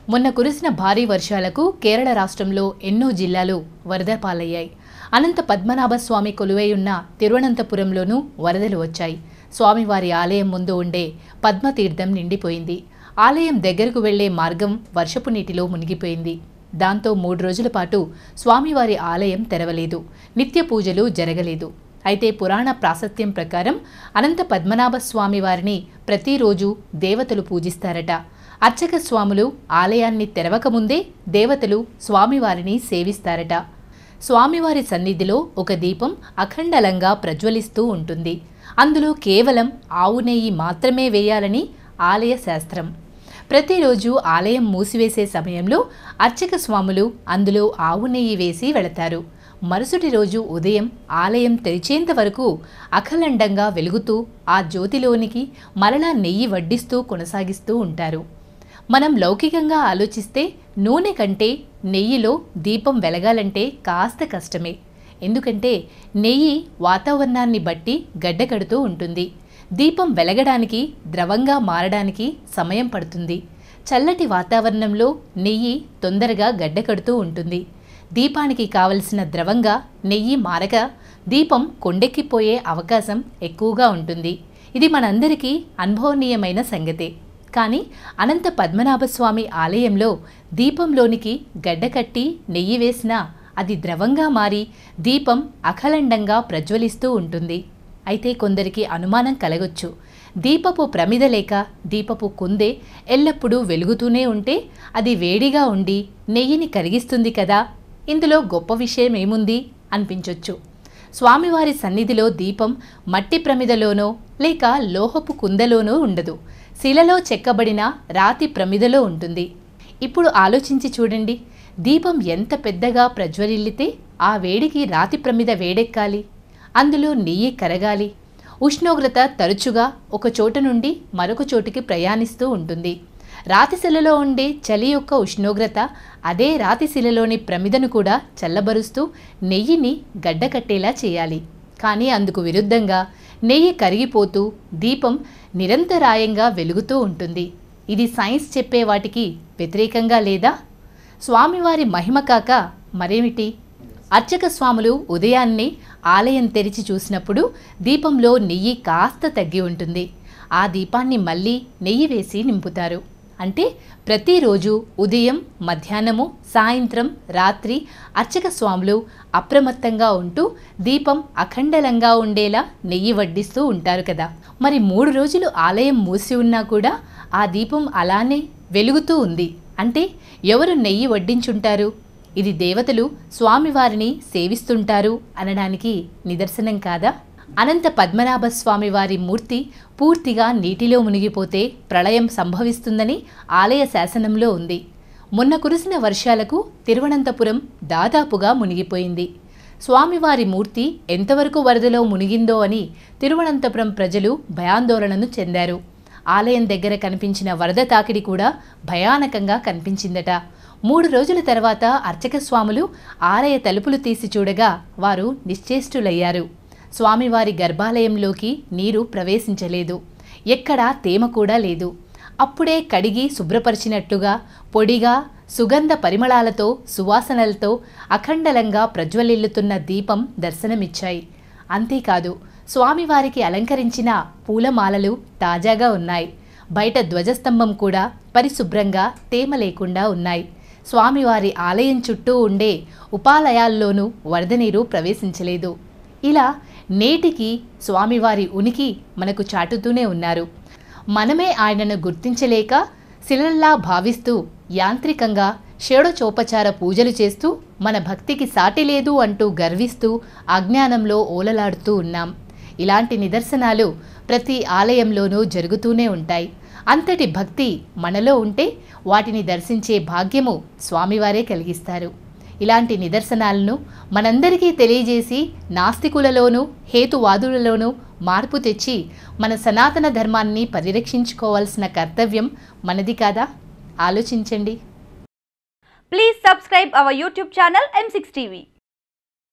మొన్న కురిసిన భారీ వర్షాలకు కేరళ రాష్ట్రంలో ఎన్నో జిల్లాలు వరద పాలయ్యాయి అనంత పద్మనాభ స్వామి కొలువై ఉన్న తిరువనంతపురంలోనూ వరదలు వచ్చాయి స్వామివారి ఆలయం ముందు ఉండే పద్మతీర్థం నిండిపోయింది ఆలయం దగ్గరకు వెళ్లే మార్గం వర్షపు నీటిలో మునిగిపోయింది దాంతో మూడు రోజుల పాటు స్వామివారి ఆలయం తెరవలేదు నిత్య పూజలు జరగలేదు అయితే పురాణ ప్రాశస్త్యం ప్రకారం అనంత పద్మనాభ స్వామి వారిని ప్రతిరోజు దేవతలు పూజిస్తారట అర్చక స్వాములు ఆలయాన్ని తెరవకముందే దేవతలు స్వామివారిని సేవిస్తారట స్వామివారి సన్నిధిలో ఒక దీపం అఖండలంగా ప్రజ్వలిస్తూ ఉంటుంది అందులో కేవలం ఆవు నెయ్యి మాత్రమే వేయాలని ఆలయ శాస్త్రం ప్రతిరోజు ఆలయం మూసివేసే సమయంలో అర్చక స్వాములు అందులో ఆవు నెయ్యి వేసి వెళతారు మరుసటి రోజు ఉదయం ఆలయం తెరిచేంత వరకు అఖలండంగా వెలుగుతూ ఆ జ్యోతిలోనికి మరలా నెయ్యి వడ్డిస్తూ కొనసాగిస్తూ ఉంటారు మనం లౌకికంగా ఆలోచిస్తే నూనె కంటే నెయ్యిలో దీపం వెలగాలంటే కాస్త కష్టమే ఎందుకంటే నెయ్యి వాతావరణాన్ని బట్టి గడ్డకడుతూ ఉంటుంది దీపం వెలగడానికి ద్రవంగా మారడానికి సమయం పడుతుంది చల్లటి వాతావరణంలో నెయ్యి తొందరగా గడ్డకడుతూ ఉంటుంది దీపానికి కావలసిన ద్రవంగా నెయ్యి మారక దీపం కొండెక్కిపోయే అవకాశం ఎక్కువగా ఉంటుంది ఇది మనందరికీ అనుభవనీయమైన సంగతే కానీ అనంత పద్మనాభస్వామి ఆలయంలో దీపంలోనికి గడ్డకట్టి నెయ్యి వేసినా అది ద్రవంగా మారి దీపం అఖలండంగా ప్రజ్వలిస్తూ ఉంటుంది అయితే కొందరికి అనుమానం కలగొచ్చు దీపపు ప్రమిద లేక దీపపు కుందే ఎల్లప్పుడూ వెలుగుతూనే ఉంటే అది వేడిగా ఉండి నెయ్యిని కరిగిస్తుంది కదా ఇందులో గొప్ప విషయం ఏముంది అనిపించొచ్చు స్వామివారి సన్నిధిలో దీపం మట్టి ప్రమిదలోనో లేక లోహపు కుందలోనో ఉండదు శిలలో చెక్కబడిన రాతి ప్రమిదలో ఉంటుంది ఇప్పుడు ఆలోచించి చూడండి దీపం ఎంత పెద్దగా ప్రజ్వలిల్లితే ఆ వేడికి రాతి ప్రమిద వేడెక్కాలి అందులో నెయ్యి కరగాలి ఉష్ణోగ్రత తరచుగా ఒక చోట నుండి మరొక చోటికి ప్రయాణిస్తూ ఉంటుంది రాతిశిలలో ఉండే చలి యొక్క ఉష్ణోగ్రత అదే రాతిశిలలోని ప్రమిదను కూడా చల్లబరుస్తూ నెయ్యిని గడ్డకట్టేలా చేయాలి కానీ అందుకు విరుద్ధంగా నెయ్యి కరిగిపోతూ దీపం నిరంతరాయంగా వెలుగుతూ ఉంటుంది ఇది సైన్స్ చెప్పే వాటికి వ్యతిరేకంగా లేదా స్వామివారి మహిమ కాక మరేమిటి అర్చక స్వాములు ఉదయాన్నే ఆలయం తెరిచి చూసినప్పుడు దీపంలో నెయ్యి కాస్త తగ్గి ఉంటుంది ఆ దీపాన్ని మళ్ళీ నెయ్యి వేసి నింపుతారు అంటే ప్రతిరోజు ఉదయం మధ్యాహ్నము సాయంత్రం రాత్రి అర్చక స్వాములు అప్రమత్తంగా ఉంటూ దీపం అఖండలంగా ఉండేలా నెయ్యి వడ్డిస్తూ ఉంటారు కదా మరి మూడు రోజులు ఆలయం మూసి ఉన్నా కూడా ఆ దీపం అలానే వెలుగుతూ ఉంది అంటే ఎవరు నెయ్యి వడ్డించుంటారు ఇది దేవతలు స్వామివారిని సేవిస్తుంటారు అనడానికి నిదర్శనం కాదా అనంత పద్మనాభ స్వామి వారి మూర్తి పూర్తిగా నీటిలో మునిగిపోతే ప్రళయం సంభవిస్తుందని ఆలయ శాసనంలో ఉంది మొన్న కురిసిన వర్షాలకు తిరువనంతపురం దాదాపుగా మునిగిపోయింది స్వామివారి మూర్తి ఎంతవరకు వరదలో మునిగిందో అని తిరువనంతపురం ప్రజలు భయాందోళనను చెందారు ఆలయం దగ్గర కనిపించిన వరద తాకిడి కూడా భయానకంగా కనిపించిందట మూడు రోజుల తర్వాత అర్చక స్వాములు ఆలయ తలుపులు తీసి చూడగా వారు నిశ్చేష్టులయ్యారు స్వామివారి గర్భాలయంలోకి నీరు ప్రవేశించలేదు ఎక్కడా తేమ కూడా లేదు అప్పుడే కడిగి శుభ్రపరిచినట్టుగా పొడిగా సుగంధ పరిమళాలతో సువాసనలతో అఖండలంగా ప్రజ్వలిల్లుతున్న దీపం దర్శనమిచ్చాయి అంతేకాదు స్వామివారికి అలంకరించిన పూలమాలలు తాజాగా ఉన్నాయి బయట ధ్వజస్తంభం కూడా పరిశుభ్రంగా తేమ లేకుండా ఉన్నాయి స్వామివారి ఆలయం చుట్టూ ఉండే ఉపాలయాల్లోనూ వరద నీరు ప్రవేశించలేదు ఇలా నేటికి స్వామివారి ఉనికి మనకు చాటుతూనే ఉన్నారు మనమే ఆయనను గుర్తించలేక శిలల్లా భావిస్తూ యాంత్రికంగా షేడోచోపచార పూజలు చేస్తూ మన భక్తికి సాటి లేదు అంటూ గర్విస్తూ అజ్ఞానంలో ఓలలాడుతూ ఉన్నాం ఇలాంటి నిదర్శనాలు ప్రతి ఆలయంలోనూ జరుగుతూనే ఉంటాయి అంతటి భక్తి మనలో ఉంటే వాటిని దర్శించే భాగ్యము స్వామివారే కలిగిస్తారు ఇలాంటి నిదర్శనాలను మనందరికీ తెలియజేసి నాస్తికులలోనూ హేతువాదులలోనూ మార్పు తెచ్చి మన సనాతన ధర్మాన్ని పరిరక్షించుకోవాల్సిన కర్తవ్యం మనది కాదా ఆలోచించండి Please subscribe our YouTube channel M6 TV.